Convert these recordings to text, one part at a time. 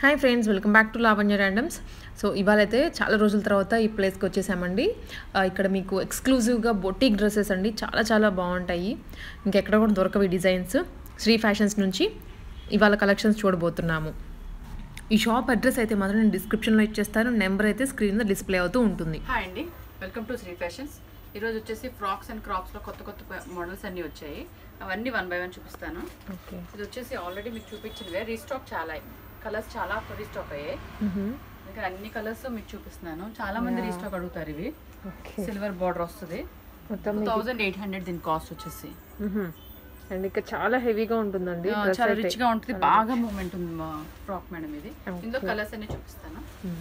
Hi friends welcome back to Lavanya randoms so ఇవాళ అయితే చాలా రోజుల తర్వాత ఈ ప్లేస్కి వచ్చేసామండి ఆ, ఇక్కడ మీకు ఎక్స్క్లూజివ్గా బొటిక్ డ్రెస్సెస్ అండి చాలా చాలా బాగుంటాయి ఇంకెక్కడ కూడా దొరకవి డిజైన్స్ శ్రీ ఫ్యాషన్స్ నుంచి ఇవాళ కలెక్షన్స్ చూడబోతున్నాము ఈ షాప్ అడ్రస్ అయితే మాత్రం నేను డిస్క్రిప్షన్లో ఇచ్చేస్తాను నెంబర్ అయితే స్క్రీన్ మీద డిస్ప్లే అవుతూ ఉంటుంది హాయ్ అండి వెల్కమ్ టు శ్రీ ఫ్యాషన్స్ ఈరోజు వచ్చేసి ఫ్రాక్స్ అండ్ క్రాప్స్లో కొత్త కొత్త మోడల్స్ అన్నీ వచ్చాయి అవన్నీ వన్ బై వన్ చూపిస్తాను ఓకే ఇది వచ్చేసి ఆల్రెడీ మీకు చూపించినవే రీస్టాక్ చాలా కలర్స్ చాలా రీస్టాక్ అయ్యాయి ఇక్కడ అన్ని కలర్స్ మీకు చూపిస్తున్నాను చాలా మంది రీస్టాక్ అడుగుతారు ఇవి ఓకే సిల్వర్ బార్డర్ వస్తుంది మొత్తం టూ థౌజండ్ ఎయిట్ హండ్రెడ్ దీని కాస్ట్ వచ్చేసి అండ్ ఇక్కడ చాలా హెవీగా ఉంటుందండి ఆ, డ్రెస్ చాలా అయితే రిచ్ గా ఉంటుంది బాగా మూమెంట్ ఉంది మా ఫ్రాక్ మేడం ఇది Okay. ఇందులో కలర్స్ అన్ని చూపిస్తాను మ్మ్.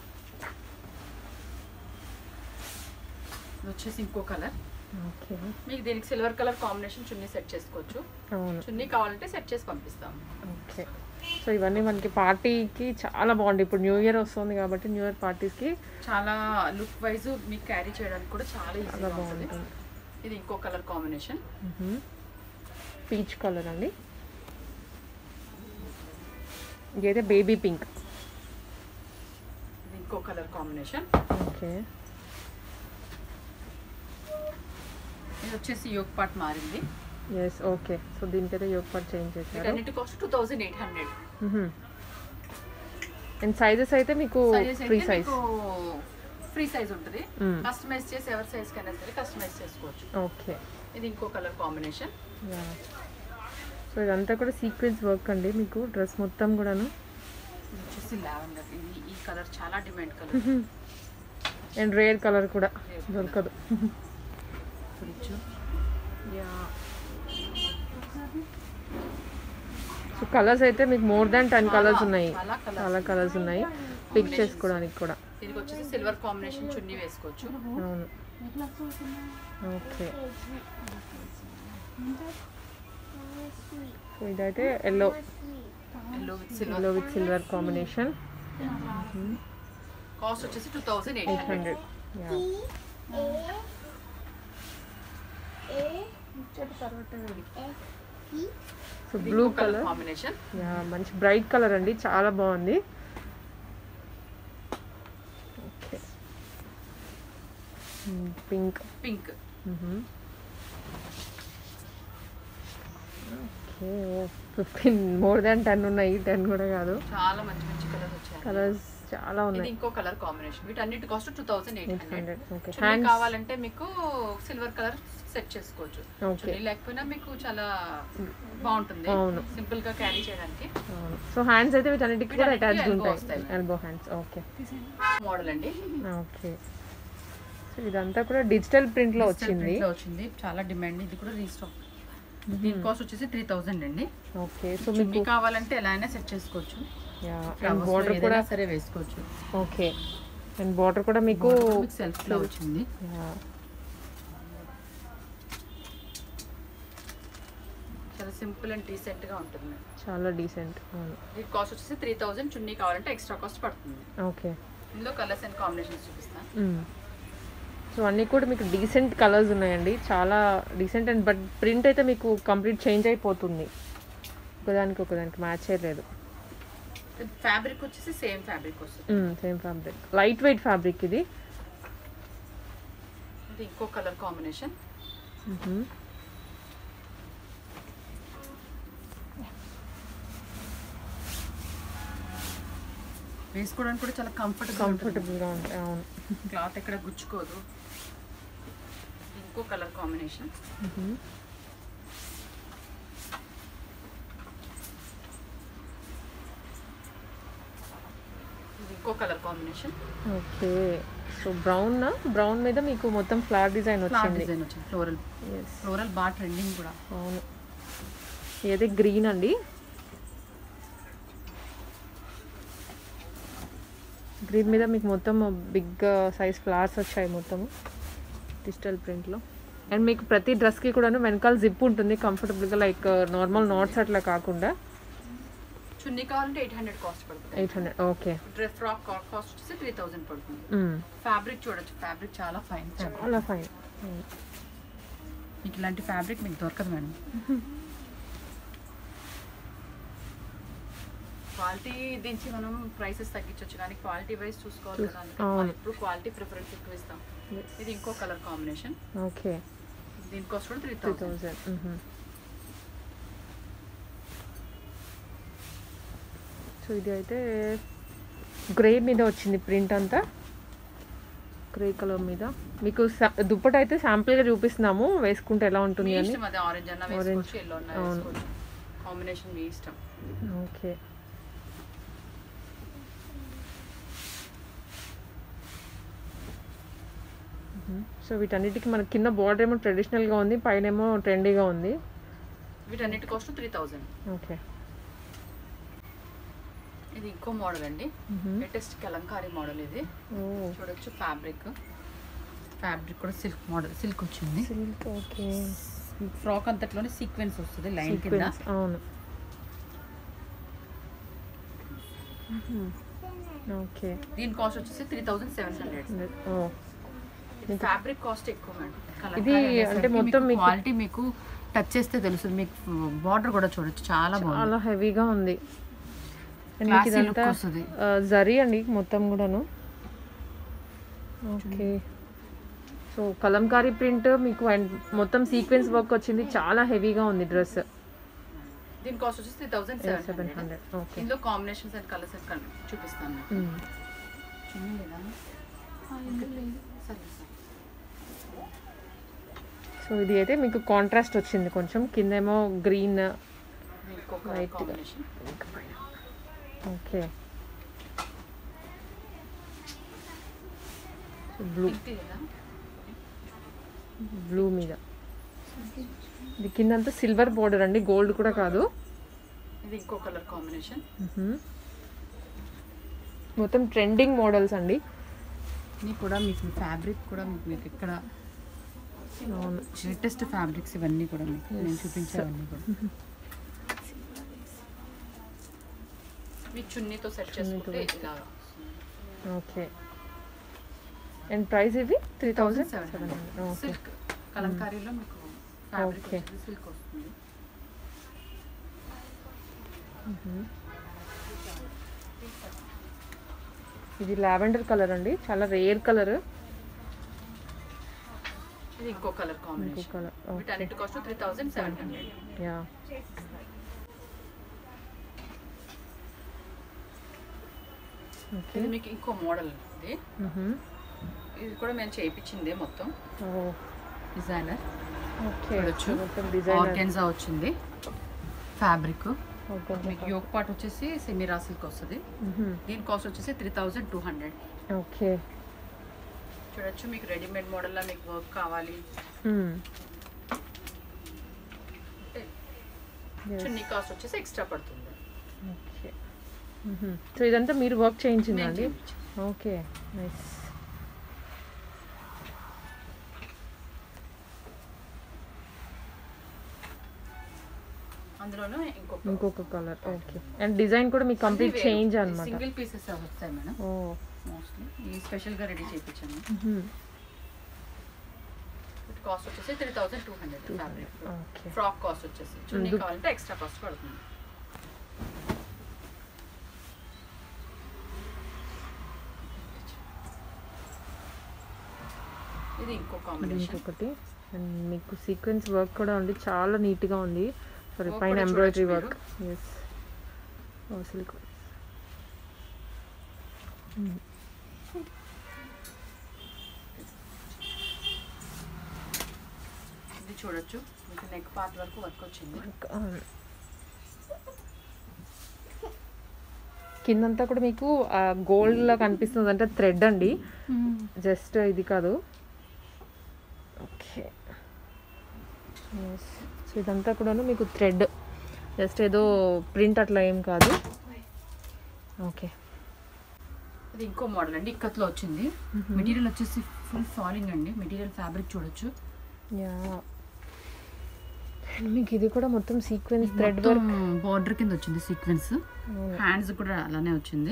ఇది వచ్చేసి ఇంకో కలర్ ఓకే మీకు దీనికి సిల్వర్ కలర్ కాంబినేషన్ చున్నీ సెట్ చేసుకోవచ్చు అవును చున్నీ కావాలంటే సెట్ చేసి పంపిస్తాం ఓకే సో ఇవన్నీ మనకి పార్టీకి చాలా బాగుంది ఇప్పుడు న్యూ ఇయర్ వస్తుంది కాబట్టి న్యూ ఇయర్ పార్టీస్కి చాలా లుక్ వైజ్ మీకు క్యారీ చేయడానికి కూడా చాలా ఈజీగా చాలా ఉంటుంది బాగుంటుంది ఇది ఇంకో కలర్ కాంబినేషన్ పీచ్ కలర్ అండి ఇదైతే బేబీ పింక్ ఇది ఇంకో కలర్ కాంబినేషన్ ఓకే ఇది వచ్చేసి యోగ్ పార్ట్ మారింది ఎస్ ఓకే సో దీనికైతే యోగ్ పార్ట్ చేంజ్ చేశారు వీటన్నిటి cost two thousand eight hundred and sizes అయితే మీకు ఫ్రీ సైజ్ ఫ్రీ సైజ్ ఉంటుంది Mm. కస్టమైజ్ చేసి ఎవరి సైజ్ కైనా సరే కస్టమైజ్ చేసుకోవచ్చు ఓకే ఇది ఇంకో కలర్ కాంబినేషన్ సో ఇదంతా కూడా సీక్వెన్స్ వర్క్ అండి మీకు డ్రెస్ మొత్తం కూడాను ఇది వచ్చేసి లావెండర్ ఇది ఈ కలర్ చాలా demand colour and rare colour కూడా దొరకదు ఫ్రిడ్జ్ సో కలర్స్ అయితే మీకు మోర్ దాన్ టెన్ కలర్స్ ఉన్నాయి చాలా colours చాలా కలర్స్ ఉన్నాయి పిక్ చేసుకోవడానికి కూడా దీనికి వచ్చేసి సిల్వర్ కాంబినేషన్ చున్నీ వేసుకోవచ్చు అవును ఓకే సో ఇదైతే yellow yellow with silver yellow with silver combination cost వచ్చేసి two thousand eight eight hundred hundred so blue colour combination yeah మంచి బ్రైట్ కలర్ అండి చాలా బాగుంది okay pink pink okay fifteen more than ten ఉన్నాయి ten కూడా కాదు చాలా మంచి మంచి కలర్స్ వచ్చాయి కలర్స్ చాలా ఇది ఉన్నాయి ఇంకో కలర్ కాంబినేషన్ వీటన్నిటి cost two thousand eight eight hundred hundred okay చున్నీ హ్యాండ్స్ కావాలంటే మీకు సిల్వర్ కలర్ సెట్ చేసుకోవచ్చు ఓకే చున్నీ లేకపోయినా మీకు చాలా బాగుంటుంది అవును. సింపుల్ గా క్యారీ చేయడానికి అవును సో హ్యాండ్స్ అయితే వీటన్నిటికి కూడా వీటన్నిటికీ అటాచ్డ్ elbow ఉంటాయి వస్తాయి. ఎల్బో హ్యాండ్స్ ఓకే మోడల్ అండి ఓకే సో ఇదంతా కూడా డిజిటల్ ప్రింట్ లో వచ్చింది Print లో వచ్చింది చాలా డిమాండ్ ఇది కూడా రీస్టాక్ దీని కాస్ట్ వచ్చేసి త్రీ థౌసండ్ అండి ఓకే సో చున్నీ మీకు కావాలంటే ఎలా అయినా సెట్ చేసుకోవచ్చు అండ్ ఫ్లవర్స్ బార్డర్ కూడా సరే వేసుకోవచ్చు ఓకే అండ్ బార్డర్ కూడా మీకు సెల్ఫ్ లో వచ్చింది Yeah. చాలా సింపుల్ అండ్ డీసెంట్ గా ఉంటుంది చాలా డీసెంట్ అవును దీని కాస్ట్ వచ్చేసి త్రీ థౌసండ్ చున్నీ కావాలంటే ఎక్స్ట్రా కాస్ట్ పడుతుంది ఓకే ఇందులో కలర్స్ అండ్ కాంబినేషన్స్ చూపిస్తాను సో అన్నీ కూడా మీకు డీసెంట్ కలర్స్ ఉన్నాయండి చాలా డీసెంట్ అండ్ బట్ ప్రింట్ అయితే మీకు కంప్లీట్ చేంజ్ అయిపోతుంది ఒకదానికి ఒకదానికి మ్యాచ్ చేయలేదు ఫ్యాబ్రిక్ వచ్చేసి సేమ్ ఫ్యాబ్రిక్ వస్తుంది same fabric lightweight fabric ఇది ఇది ఇంకో కలర్ కాంబినేషన్ వేసుకోవడానికి కూడా చాలా కంఫర్టబుల్ కంఫర్టబుల్గా ఉంటాయి అవును క్లాత్ ఎక్కడ గుచ్చుకోదు ఇంకో కలర్ కాంబినేషన్ ఇది ఇంకో colour combination okay so brown brown మీద మీకు మొత్తం ఫ్లవర్ డిజైన్ ఫ్లవర్ వచ్చింది డిజైన్ వచ్చింది ఫ్లోరల్ ఎస్ ఫ్లోరల్ బాగా ట్రెండింగ్ కూడా అవును ఇది గ్రీన్ అండి గ్రీన్ మీద మీకు మొత్తం బిగ్ సైజ్ ఫ్లవర్స్ వచ్చాయి మొత్తం డిజిటల్ ప్రింట్లో అండ్ మీకు ప్రతి డ్రెస్కి కూడాను వెనకాల జిప్ ఉంటుంది కంఫర్టబుల్గా లైక్ నార్మల్ నాట్స్ అట్లా కాకుండా చున్నీ కావాలంటే ఎయిట్ హండ్రెడ్ కాస్ట్ పడుతుంది eight hundred okay dress frock cost వచ్చేసి త్రీ థౌసండ్ పడుతుంది ఫ్యాబ్రిక్ చూడొచ్చు ఫ్యాబ్రిక్ చాలా ఫైన్ చాలా ఫైన్ మీకు ఇలాంటి ఫ్యాబ్రిక్ మీకు దొరకదు మేడం క్వాలిటీ దించి మనం ప్రైసెస్ తగ్గించవచ్చు కానీ క్వాలిటీ వైజ్ చూసుకోవాలి కదా అందుకే అవును. మనం ఎప్పుడు క్వాలిటీ ప్రిఫరెన్స్ ఎక్కువ ఇస్తాం ఇది ఇంకో కలర్ కాంబినేషన్ ఓకే దీని కాస్ట్ కూడా three three thousand thousand so ఇది అయితే గ్రే మీద వచ్చింది ప్రింట్ అంతా గ్రే కలర్ మీద మీకు సా- దుప్పట అయితే శాంపుల్గా చూపిస్తున్నాము వేసుకుంటే ఎలా మీ ఉంటుంది అని ఇష్టం అదే ఆరెంజ్ అన్న Orange. వేసుకోవచ్చు ఎల్లో అన్న అవును. వేసుకోవచ్చు కాంబినేషన్ మీ ఇష్టం ఓకే సో వీటన్నిటికి మన కింద బార్డర్ ఏమో ట్రెడిషనల్గా ఉంది పైన ఏమో ట్రెండీగా ఉంది వీటన్నిటి కాస్ట్ త్రీ థౌజండ్ ఓకే ఇది ఇంకో మోడల్ అండి లేటెస్ట్ కలంకారీ మోడల్ ఇది ఓ చూడొచ్చు ఫ్యాబ్రిక్ ఫ్యాబ్రిక్ కూడా సిల్క్ మోడల్ సిల్క్ వచ్చింది సిల్క్ ఓకే ఫ్రాక్ అంతట్లోనే సీక్వెన్స్ వస్తుంది లైన్ కింద సీక్వెన్స్ అవును ఓకే దీని కాస్ట్ వచ్చేసి త్రీ థౌసండ్ సెవెన్ హండ్రెడ్ ఓ ఫ్యాబ్రిక్ కాస్ట్ ఎక్కువ మేడం ఇది అంటే మొత్తం మీకు- క్వాలిటీ మీకు టచ్ చేస్తే తెలుస్తుంది మీకు బార్డర్ కూడా చూడొచ్చు చాలా బాగుంది చాలా హెవీగా ఉంది And మీకు Classy ఇదంతా look వస్తుంది. ఆ, జరీ అండి మొత్తం కూడాను ఓకే సో కలంకారీ ప్రింట్ మీకు and మొత్తం సీక్వెన్స్ వర్క్ వచ్చింది చాలా హెవీగా ఉంది డ్రెస్ దీని కాస్ట్ వచ్చేసి three thousand seven seven hundred hundred okay ఇందులో కాంబినేషన్స్ అండ్ కలర్స్ చూపిస్తాను చూడండి లేదా సరే సరే సో ఇది అయితే మీకు కాంట్రాస్ట్ వచ్చింది కొంచెం కిందేమో గ్రీన్ ఇంకొక Light గా. కాంబినేషన్ ఓకే బ్లూ లేదా బ్లూ మీద ఇది కిందంతా సిల్వర్ బోర్డర్ అండి గోల్డ్ కూడా కాదు ఇది ఇంకో కలర్ కాంబినేషన్ మ్మ్. మొత్తం ట్రెండింగ్ మోడల్స్ అండి ఇది కూడా మీకు ఫ్యాబ్రిక్ కూడా మీకు మీకు ఇక్కడ అవును లేటెస్ట్ ఫ్యాబ్రిక్స్ ఇవన్నీ కూడా మీకు నేను చూపించేవన్నీ కూడా మీ చున్నీతో సెట్ చేసుకుంటే ఇలాగా ఓకే అండ్ ప్రైస్ ఇవి three thousand seven seven hundred okay silk కలంకారీలో మీకు ఫ్యాబ్రిక్ Okay. సిల్క్ వస్తుంది ఇది లావెండర్ కలర్ అండి చాలా రేర్ కలర్ ఇది ఇంకో కలర్ ఇంకో కాంబినేషన్ కలర్ ఓకే వీటన్నిటి cost three thousand seven hundred yeah okay ఇది మీకు ఇంకో మోడల్ ఇది ఇది కూడా మేము చేయించిందే మొత్తం డిజైనర్ ఓకే చూడొచ్చు. మొత్తం డిజైనర్ ఆర్గెన్జా వచ్చింది ఫ్యాబ్రిక్ మీకు యోగ్ పార్ట్ వచ్చేసి సెమీరా సిల్క్ వస్తుంది దీని కాస్ట్ వచ్చేసి three thousand two hundred okay చూడొచ్చు మీకు రెడీమేడ్ మోడల్లో మీకు వర్క్ కావాలి చున్నీ కాస్ట్ వచ్చేసి ఎక్స్ట్రా పడుతుంది ఓకే సో ఇదంతా మీరు వర్క్ చేయించిందా మేము అండి చేయించాం. ఓకే నైస్ అందులోనూ ఇంకొక ఇంకొక కలర్ ఓకే అండ్ డిజైన్ కూడా మీకు కంప్లీట్ చేంజ్ అనమాట సింగిల్ పీసెస్ వస్తాయి మేడం ఓ మోస్ట్లీ ఈ స్పెషల్గా రెడీ చేయించాను కాస్ట్ వచ్చేసి three thousand two hundred fabric okay frock cost వచ్చేసి చున్నీ దుప్- కావాలంటే ఎక్స్ట్రా కాస్ట్ పడుతుంది ఇది ఇంకో కాంబినేషన్ ఇంకొకటి అండ్ మీకు సీక్వెన్స్ వర్క్ కూడా ఉంది చాలా నీట్గా ఉంది సారీ Work పైన కూడా ఎంబ్రాయిడరీ చూడొచ్చు వర్క్ ఎస్ సిల్క్ ఇది చూడొచ్చు మీకు నెక్ పార్ట్ వరకు వర్క్ వచ్చింది కిందంతా కూడా మీకు గోల్డ్ లా కనిపిస్తుంది అంటే థ్రెడ్ అండి జస్ట్ ఇది కాదు ఓకే సో ఇదంతా కూడాను మీకు థ్రెడ్ జస్ట్ ఏదో ప్రింట్ అట్లా ఏం కాదు ఓకే ఇది ఇంకో మోడల్ అండి ఇక్కత్లో వచ్చింది మెటీరియల్ వచ్చేసి ఫుల్ ఫాలింగ్ అండి మెటీరియల్ ఫ్యాబ్రిక్ చూడొచ్చు యా అండ్ మీకు ఇది కూడా మొత్తం సీక్వెన్స్ థ్రెడ్ వర్క్ బార్డర్ కింద వచ్చింది సీక్వెన్స్ హ్యాండ్స్ కూడా అలానే వచ్చింది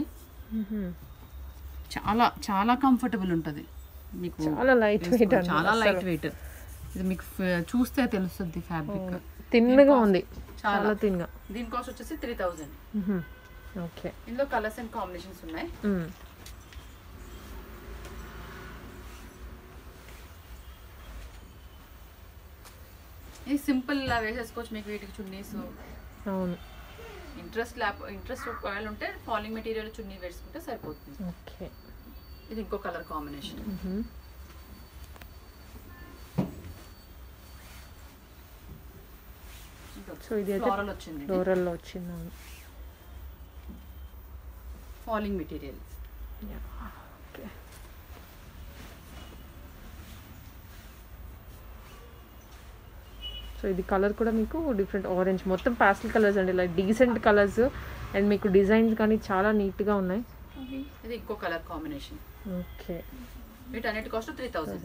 చాలా చాలా కంఫర్టబుల్ ఉంటుంది మీకు చాలా లైట్ వెయిట్ వేసుకో- అండి చాలా లైట్ వెయిట్ ఇది మీకు ఫ- చూస్తే తెలుస్తుంది ఫ్యాబ్రిక్ తిన్నగా ఉంది చాలా. చాలా తిన్నగా దీని కాస్ట్ వచ్చేసి త్రీ థౌజండ్ ఓకే ఇందులో కలర్స్ అండ్ కాంబినేషన్స్ ఉన్నాయి మ్మ్. ఇది సింపుల్ లా వేసేసుకోవచ్చు మీకు వీటికి చున్నీస్ అవును ఇంట్రెస్ట్ ల్యాప్ ఇంట్రెస్ట్ ఒకవేళ ఉంటే ఫాలింగ్ మెటీరియల్ చున్నీ వేసుకుంటే సరిపోతుంది ఓకే ఇది ఇంకో కలర్ కాంబినేషన్ మ్మ్. సో ఇది అయితే ఫ్లోరల్ వచ్చింది ఫ్లోరల్లో వచ్చింది అవును ఫాలింగ్ మెటీరియల్ ఓకే సో ఇది కలర్ కూడా మీకు డిఫరెంట్ ఆరెంజ్ మొత్తం ప్యాస్టల్ కలర్స్ అండి లైక్ డీసెంట్ కలర్స్ అండ్ మీకు డిజైన్స్ కానీ చాలా నీట్గా ఉన్నాయి ఇది ఇంకో కలర్ కాంబినేషన్ ఓకే వీటన్నిటి కాస్ట్ త్రీ థౌసండ్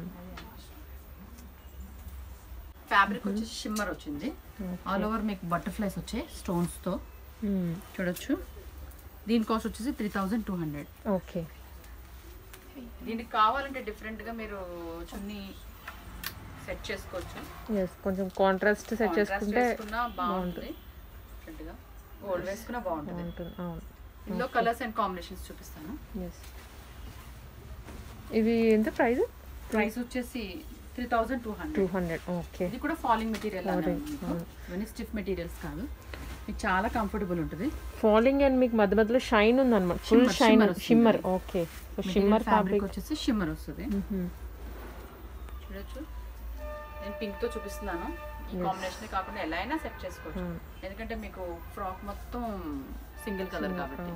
ఫ్యాబ్రిక్ వచ్చేసి షిమ్మర్ వచ్చింది ఆల్ ఓవర్ మీకు బటర్ఫ్లైస్ వచ్చాయి స్టోన్స్ తో చూడొచ్చు దీని కాస్ట్ వచ్చేసి three thousand two hundred okay దీనికి కావాలంటే డిఫరెంట్ గా మీరు చున్నీ సెట్ చేసుకోవచ్చు ఎస్ కొంచెం కాంట్రాస్ట్ సెట్ Contrast చేసుకుంటే వేసుకున్నా బాగుంటుంది డిఫరెంట్ గా గోల్డ్ వేసుకున్నా బాగుంటుంది బాగుంటుంది అవును ఇందులో కలర్స్ అండ్ కాంబినేషన్స్ చూపిస్తాను ఎస్ ఇవి ఎంత ప్రైస్ ప్రైస్ వచ్చేసి three thousand two two hundred hundred okay ఇది కూడా ఫాలింగ్ మెటీరియల్ Falling, అవును. ఇవన్నీ స్టిఫ్ మెటీరియల్స్ కాదు మీకు చాలా కంఫర్టబుల్ ఉంటుంది ఫాలింగ్ అండ్ మీకు మధ్య మధ్యలో షైన్ ఉందన్నమాట ఫుల్ Shimmer, షైన్ shimmer వస్తుంది. Shimmer okay so shimmer fabric fabric వచ్చేసి షిమ్మర్ వస్తుంది చూడొచ్చు నేను పింక్ తో చూపిస్తున్నాను ఈ కాంబినేషన్ కాకుండా ఎలా అయినా సెట్ చేసుకోవచ్చు అవును. ఎందుకంటే మీకు ఫ్రాక్ మొత్తం సింగిల్ కలర్ కాబట్టి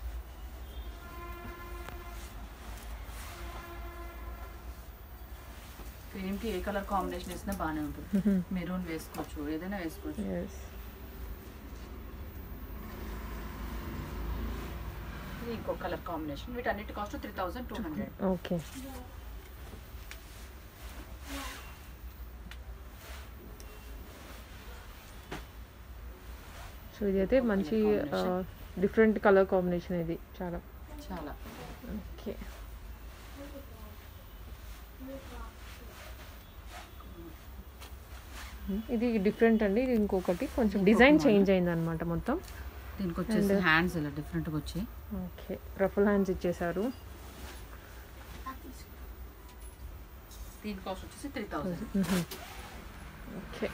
క్రీమ్ కి ఏ కలర్ కాంబినేషన్ వేసినా బాగానే ఉంటుంది మెరూన్ వేసుకోవచ్చు ఏదైనా వేసుకోవచ్చు ఎస్ ఇది ఇంకో కలర్ కాంబినేషన్ వీటన్నిటి cost three thousand two hundred okay so ఇదైతే మంచి డిఫరెంట్ కలర్ కాంబినేషన్ ఇది చాలా చాలా ఓకే ఇది డిఫరెంట్ అండి ఇది ఇంకొకటి కొంచెం డిజైన్ చేంజ్ అయింది అనమాట మొత్తం దీనికి వచ్చేసి హ్యాండ్స్ ఇలా డిఫరెంట్గా వచ్చాయి ఓకే రఫుల్ హ్యాండ్స్ ఇచ్చేసారు దీని కాస్ట్ వచ్చేసి త్రీ థౌసండ్ ఓకే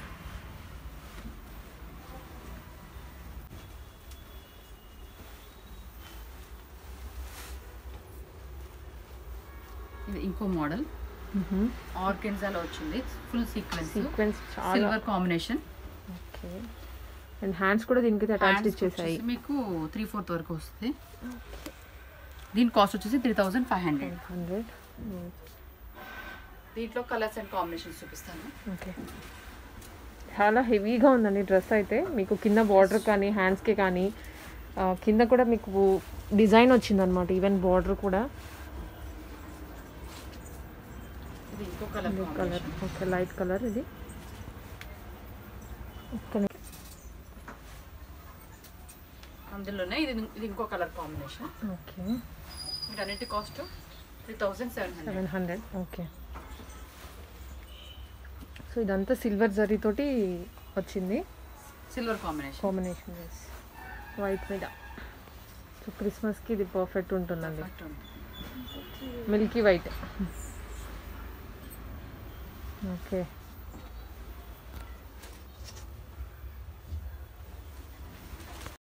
ఇది ఇంకో మోడల్ ఆర్కెన్జాలో వచ్చింది ఫుల్ సీక్వెన్స్ సీక్వెన్స్ చాలా silver combination okay and hands కూడా దీనికి అటాచ్డ్ ఇచ్చేసాయి మీకు త్రీ ఫోర్త్ వరకు వస్తుంది దీని కాస్ట్ వచ్చేసి three thousand five hundred hundred దీంట్లో కలర్స్ అండ్ కాంబినేషన్స్ చూపిస్తాను ఓకే చాలా హెవీగా ఉందండి డ్రెస్ అయితే మీకు కింద బార్డర్ కానీ హ్యాండ్స్కి కానీ ఆ, కింద కూడా మీకు డిజైన్ వచ్చిందనమాట ఈవెన్ బార్డర్ కూడా ఇది ఇంకో colour colour combination okay light colour ఇది ఒక్క ని- అందులోనే ఇది ఇది ఇంకో కలర్ కాంబినేషన్ ఓకే వీటన్నిటి cost three thousand seven hundred seven hundred okay so ఇదంతా సిల్వర్ జరీతోటి వచ్చింది సిల్వర్ కాంబినేషన్ కాంబినేషన్ వైట్ మీద సో క్రిస్మస్కి ఇది పర్ఫెక్ట్ ఉంటుందండి మిల్కీ వైట్ ఓకే